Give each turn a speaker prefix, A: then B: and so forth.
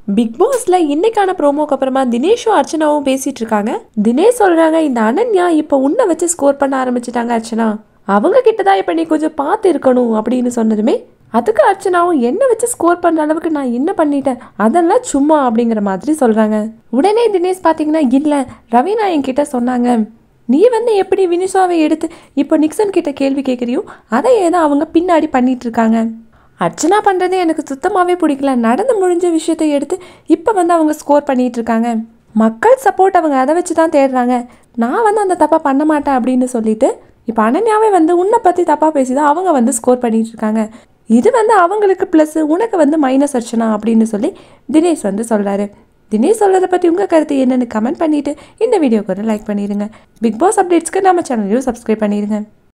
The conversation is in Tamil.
A: பிக் பாஸ்ல இன்னைக்கான ப்ரோமோக்கு அப்புறமா தினேஷும் அர்ச்சனாவும் பேசிட்டு இருக்காங்க தினேஷ் சொல்றாங்க இந்த அனன்யா இப்போ உன்னை வச்சு ஸ்கோர் பண்ண ஆரம்பிச்சிட்டாங்க அர்ச்சனா அவங்க கிட்ட தான் இப்போ நீ கொஞ்சம் பார்த்து இருக்கணும் அப்படின்னு சொன்னதுமே அதுக்கு அர்ச்சனாவும் என்ன வச்சு ஸ்கோர் பண்ற அளவுக்கு நான் என்ன பண்ணிட்டேன் அதெல்லாம் சும்மா அப்படிங்கிற மாதிரி சொல்றாங்க உடனே தினேஷ் பாத்தீங்கன்னா இல்ல ரவீனா என்கிட்ட சொன்னாங்க நீ வந்து எப்படி வினிஷாவை எடுத்து இப்போ நிக்சன் கிட்ட கேள்வி கேட்குறியோ அதையே தான் அவங்க பின்னாடி பண்ணிட்டு இருக்காங்க அர்ச்சனா பண்ணுறது எனக்கு சுத்தமாகவே பிடிக்கல நடந்து முடிஞ்ச விஷயத்தை எடுத்து இப்போ வந்து அவங்க ஸ்கோர் பண்ணிட்டு இருக்காங்க மக்கள் சப்போர்ட் அவங்க அதை வச்சு தான் தேடுறாங்க நான் வந்து அந்த தப்பை பண்ண மாட்டேன் அப்படின்னு சொல்லிட்டு இப்போ அனன்யாவே வந்து உன்னை பற்றி தப்பாக பேசி தான் அவங்க வந்து ஸ்கோர் பண்ணிட்டு இருக்காங்க இது வந்து அவங்களுக்கு ப்ளஸ் உனக்கு வந்து மைனஸ் அர்ச்சனா அப்படின்னு சொல்லி தினேஷ் வந்து சொல்கிறாரு தினேஷ் சொல்கிறத பற்றி உங்கள் கருத்து என்னன்னு கமெண்ட் பண்ணிவிட்டு இந்த வீடியோக்கு ஒரு லைக் பண்ணிடுங்க பிக் பாஸ் அப்டேட்ஸ்க்கு நம்ம சேனலையும் சப்ஸ்கிரைப் பண்ணிடுங்க